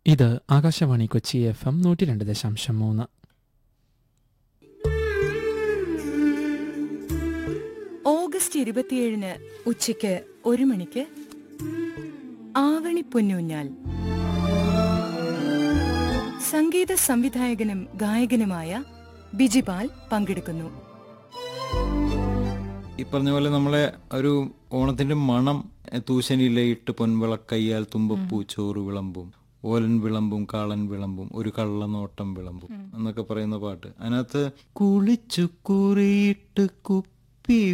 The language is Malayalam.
ഇത് ആകാശവാണി കൊച്ചി എഫ് എം നൂറ്റി രണ്ട് ദശാംശം മൂന്ന് ഓഗസ്റ്റ് ഇരുപത്തിയേഴിന് ഉച്ചയ്ക്ക് ഒരു മണിക്ക് ആവണി പൊന്നൂഞ്ഞാൽ സംഗീത സംവിധായകനും ഗായകനുമായ ബിജിപാൽ പങ്കെടുക്കുന്നു ഈ പറഞ്ഞ പോലെ നമ്മളെ ഒരു ഓണത്തിന്റെ മണം എ, തൂശനിലയിട്ട് പൊൻവിളക്കയ്യാൽ തുമ്പപ്പൂ ചോറ് വിളമ്പും ഓലൻ വിളമ്പും കാളൻ വിളമ്പും ഒരു കള്ളനോട്ടം വിളമ്പും എന്നൊക്കെ പറയുന്ന പാട്ട് അതിനകത്ത് കുളിച്ചു കുറിയിട്ട് കുപ്പി